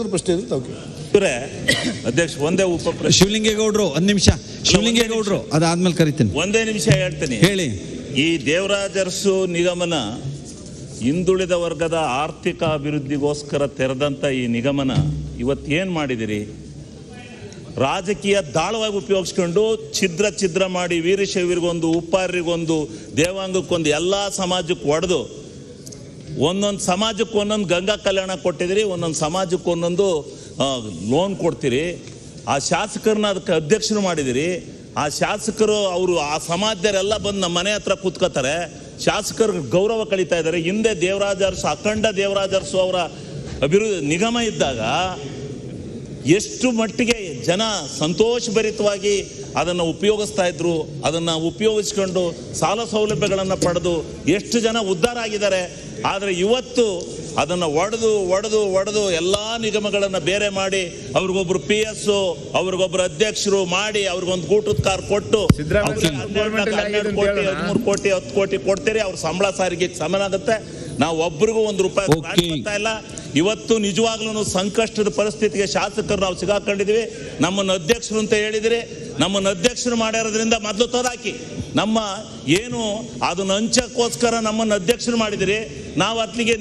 ಏನಾದ್ರು ಪ್ರಶ್ನೆ ಇದ್ರೆ ತಾವು ಕೇಳಿ. ಇವರೇ ಅಧ್ಯಕ್ಷ ಒಂದೇ ಉಪ ಪ್ರಶ್ನೆ ಶಿವಲಿಂಗೇಗೌಡ್ರು ಒಂದ್ ನಿಮಿಷ ಶಿವಲಿಂಗೇಗೌಡ್ರು ಅದಾದ್ಮೇಲೆ ಕರಿತೀನಿ ಒಂದೇ ನಿಮಿಷ ಹೇಳ್ತೀನಿ ಹೇಳಿ ಈ ದೇವರಾಜ ಅರಸು ನಿಗಮನ ಹಿಂದುಳಿದ ವರ್ಗದ ಆರ್ಥಿಕ ಅಭಿವೃದ್ಧಿಗೋಸ್ಕರ ತೆರೆದಂತ ಈ ನಿಗಮನ ಇವತ್ತೇನ್ ಮಾಡಿದಿರಿ ರಾಜಕೀಯ ದಾಳವಾಗಿ ಉಪಯೋಗಿಸ್ಕೊಂಡು ಛಿದ್ರ ಛಿದ್ರ ಮಾಡಿ ವೀರಶೈವರಿಗೊಂದು ಉಪ್ಪಾರರಿಗೊಂದು ದೇವಾಂಗಕ್ಕೊಂದು ಎಲ್ಲ ಸಮಾಜಕ್ಕೆ ಒಡೆದು ಒಂದೊಂದು ಸಮಾಜಕ್ಕೆ ಒಂದೊಂದು ಗಂಗಾ ಕಲ್ಯಾಣ ಕೊಟ್ಟಿದ್ದೀರಿ ಒಂದೊಂದು ಸಮಾಜಕ್ಕೆ ಒಂದೊಂದು ಲೋನ್ ಕೊಡ್ತೀರಿ ಆ ಶಾಸಕರನ್ನ ಅದಕ್ಕೆ ಅಧ್ಯಕ್ಷರು ಮಾಡಿದಿರಿ ಆ ಶಾಸಕರು ಅವರು ಆ ಸಮಾಜದವರೆಲ್ಲ ಬಂದು ನಮ್ಮ ಮನೆ ಹತ್ರ ಕೂತ್ಕೋತಾರೆ ಶಾಸಕರು ಗೌರವ ಕಳೀತಾ ಇದ್ದಾರೆ ಹಿಂದೆ ದೇವರಾಜ ಅರಸು ಅಖಂಡ ದೇವರಾಜ ಅರಸು ಅವರ ಅಭಿವೃದ್ಧಿ ನಿಗಮ ಇದ್ದಾಗ ಎಷ್ಟು ಮಟ್ಟಿಗೆ ಜನ ಸಂತೋಷಭರಿತವಾಗಿ ಅದನ್ನು ಉಪಯೋಗಿಸ್ತಾ ಇದ್ರು ಅದನ್ನು ಉಪಯೋಗಿಸ್ಕೊಂಡು ಸಾಲ ಸೌಲಭ್ಯಗಳನ್ನು ಪಡೆದು ಎಷ್ಟು ಜನ ಉದ್ಧಾರ ಆಗಿದ್ದಾರೆ ಆದರೆ ಇವತ್ತು ಅದನ್ನು ಒಡೆದು ಒಡೆದು ಒಡೆದು ಎಲ್ಲ ನಿಗಮಗಳನ್ನು ಬೇರೆ ಮಾಡಿ ಅವ್ರಿಗೊಬ್ರು ಪಿ ಎಸ್ ಅವ್ರಿಗೊಬ್ರು ಅಧ್ಯಕ್ಷರು ಮಾಡಿ ಅವ್ರಿಗೊಂದು ಊಟದ ಕಾರ್ ಕೊಟ್ಟು ಅವ್ರಿಗೆ ಹನ್ನೆರಡು ಹನ್ನೆರಡು ಕೋಟಿ ಹದಿಮೂರು ಕೋಟಿ ಹತ್ತು ಕೋಟಿ ಕೊಡ್ತೀರಿ ಅವ್ರ ಸಂಬಳ ಸಾರಿಗೆ ಸಮಾನ ಆಗುತ್ತೆ ನಾವು ಒಬ್ರಿಗೂ ಒಂದು ರೂಪಾಯಿ Okay. grant ಕೊಡ್ತಾ ಇಲ್ಲ ಇವತ್ತು ನಿಜವಾಗ್ಲೂ ಸಂಕಷ್ಟದ ಪರಿಸ್ಥಿತಿಗೆ ಶಾಸಕರು ನಾವು ಸಿಗಾಕೊಂಡಿದೀವಿ ನಮ್ಮನ್ನು ಅಧ್ಯಕ್ಷರು ಅಂತ ಹೇಳಿದಿರಿ ನಮ್ಮನ್ನು ಅಧ್ಯಕ್ಷರು ಮಾಡಿರೋದ್ರಿಂದ ಮೊದಲು ತೊದಾಕಿ ನಮ್ಮ ಏನು ಅದನ್ನ ಹಂಚಕ್ಕೋಸ್ಕರ ನಮ್ಮನ್ನು ಅಧ್ಯಕ್ಷರು ಮಾಡಿದಿರಿ ನಾವು ಅತ್ಲಿಗೆ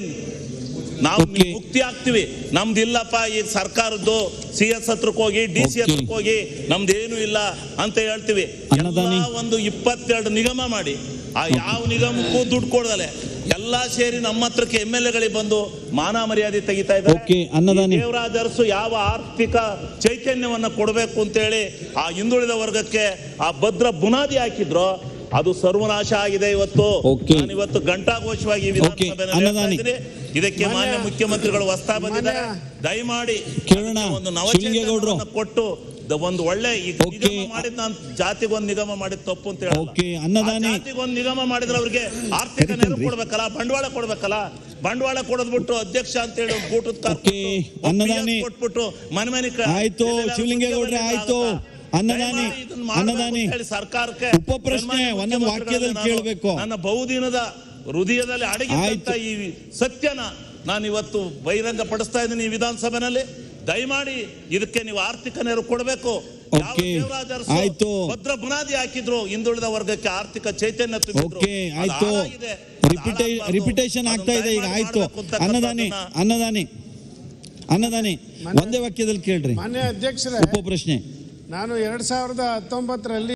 ನಾವು Okay. ಮುಕ್ತಿ ಆಗ್ತೀವಿ ನಮ್ದು ಇಲ್ಲಪ್ಪ ಈ ಸರ್ಕಾರದ್ದು ಸಿ ಎಸ್ ಹತ್ರಕ್ಕೆ ಹೋಗಿ ಡಿ ಸಿ Okay. ಹತ್ರಕ್ಕೆ ಹೋಗಿ ನಮ್ದು ಏನು ಇಲ್ಲ ಅಂತ ಹೇಳ್ತೀವಿ ಅನ್ನದಾನಿ. ಎಲ್ಲ ಒಂದು ಇಪ್ಪತ್ತೆರಡು ನಿಗಮ ಮಾಡಿ ಆ ಯಾವ ನಿಗಮಕ್ಕೂ ದುಡ್ಡು ಕೊಡದಲೆ ಎಲ್ಲಾ ಸೇರಿ ನಮ್ಮ ಹತ್ರಕ್ಕೆ ಎಮ್ ಎಲ್ ಎಗಳಿಗೆ ಬಂದು ಮಾನ ಮರ್ಯಾದೆ ತೆಗಿತಾ Okay, ಅನ್ನದಾನಿ. ಈ ದೇವರಾಜ ಅರಸು ಯಾವ ಆರ್ಥಿಕ ಚೈತನ್ಯವನ್ನ ಕೊಡಬೇಕು ಅಂತೇಳಿ ಆ ಹಿಂದುಳಿದ ವರ್ಗಕ್ಕೆ ಆ ಭದ್ರ ಬುನಾದಿ ಹಾಕಿದ್ರು ಅದು ಸರ್ವನಾಶ ಆಗಿದೆ ಇವತ್ತು Okay. ನಾನು ಇವತ್ತು ಘಂಟಾಘೋಷವಾಗಿ ಈ Okay, ವಿಧಾನಸಭೆಯಲ್ಲಿ ಅನ್ನದಾನಿ. ಹೇಳ್ತಾ ಇದ್ದೀನಿ. ಇದಕ್ಕೆ ಮಾನ್ಯ ಮುಖ್ಯಮಂತ್ರಿಗಳು ವಸ್ತಾ ಬಂದಿದ್ದಾರೆ ದಯಮಾಡಿ ಕೇಳೋಣ. ಒಂದು ಶಿವಲಿಂಗೇಗೌಡ್ರು. ನವಚೈತನ್ಯವನ್ನ ಕೊಟ್ಟು ದ- ಒಂದು ಒಳ್ಳೆ ಈಗ Okay. ನಿಗಮ ಮಾಡಿದ್ ನಾನು ಜಾತಿಗೊಂದು ನಿಗಮ ಮಾಡಿದ ತಪ್ಪು ಅಂತ ಹೇಳಲ್ಲ. Okay, ಅನ್ನದಾನಿ. ಆ ಜಾತಿಗೊಂದು ನಿಗಮ ಮಾಡಿದ್ರೆ ಅವ್ರಿಗೆ ಆರ್ಥಿಕ ನೆರವು ಕೊಡ್ಬೇಕಲ್ಲ ಬಂಡವಾಳ ಕೊಡ್ಬೇಕಲ್ಲ ಬಂಡವಾಳ ಕೊಡೋದ್ ಬಿಟ್ಟು ಅಧ್ಯಕ್ಷ ಅಂತ ಹೇಳಿ ಒಂದು ಊಟದ ಕಾರ್ Okay, ಕೊಟ್ಟು, ಅನ್ನದಾನಿ. PS ಕೊಟ್ಬಿಟ್ಟು ಮನೆ ಮನೆ ಕ- ಆಯ್ತು, ಎಲ್ಲೆಲ್ಲಾದ್ರೂ ಶಿವಲಿಂಗೇಗೌಡ್ರೆ, ಮುಖ್ಯಮಂತ್ರಿಗಳು ಆಯ್ತು. ಆಗುತ್ತಾ? ಅನ್ನದಾನಿ, ದಯಮಾಡಿ ಇದನ್ನ ಮಾಡ್ಬೇಕು ಅನ್ನದಾನಿ. ಅಂತ ಹೇಳಿ ಸರ್ಕಾರಕ್ಕೆ ಉಪ ಪ್ರಶ್ನೆ ಸನ್ಮಾನ್ಯ ಒಂದೊಂದು ವಾಕ್ಯದಲ್ಲಿ ಮುಖ್ಯಮಂತ್ರಿಗಳನ್ನ ಕೇಳಬೇಕು. ನಾನು ನನ್ನ ಬಹುದಿನದ ಹೃದಯದಲ್ಲಿ ಅಡಗಿದ್ದಂತ ಆಯ್ತು. ಈ ಸತ್ಯನ ನಾನು ಇವತ್ತು ಬಹಿರಂಗ ಪಡಿಸ್ತಾ ಇದ್ದೀನಿ ಈ ವಿಧಾನಸಭೆನಲ್ಲಿ ದಯಮಾಡಿ ಇದಕ್ಕೆ ನೀವು ಆರ್ಥಿಕ ನೆರವು ಕೊಡಬೇಕು ಯಾವ Okay. ದೇವರಾಜ ಅರಸು ಆಯ್ತು. ಭದ್ರ ಬುನಾದಿ ಹಾಕಿದ್ರು ಹಿಂದುಳಿದ ವರ್ಗಕ್ಕೆ ಆರ್ಥಿಕ ಚೈತನ್ಯ ತುಂಬಿದ್ರು. ಓಕೆ ಅದು ಆಯ್ತು ಹಾಳಾಗಿದೆ. ಅದು ರಿಪಿಟೇ ಹಾಳಾಗ್ಬಾರ್ದು. ರಿಪಿಟೇಷನ್ ಅದನ್ನ ಆಗ್ತಾ ಇದೆ ಈಗ ದಯಮಾಡಿ ಆಯ್ತು ಮಾಡ್ಬೇಕು ಅಂತಕ್ಕಂಥದ್ದನ್ನ ಅನ್ನದಾನಿ ಅನ್ನದಾನಿ ಅನ್ನದಾನಿ ಒಂದೇ ವಾಕ್ಯದಲ್ಲಿ ಕೇಳ್ರಿ ಮಾನ್ಯ ಅಧ್ಯಕ್ಷರೇ ಉಪ ಪ್ರಶ್ನೆ ನಾನು ಎರಡ್ ಸಾವಿರದ ಹತ್ತೊಂಬತ್ತರಲ್ಲಿ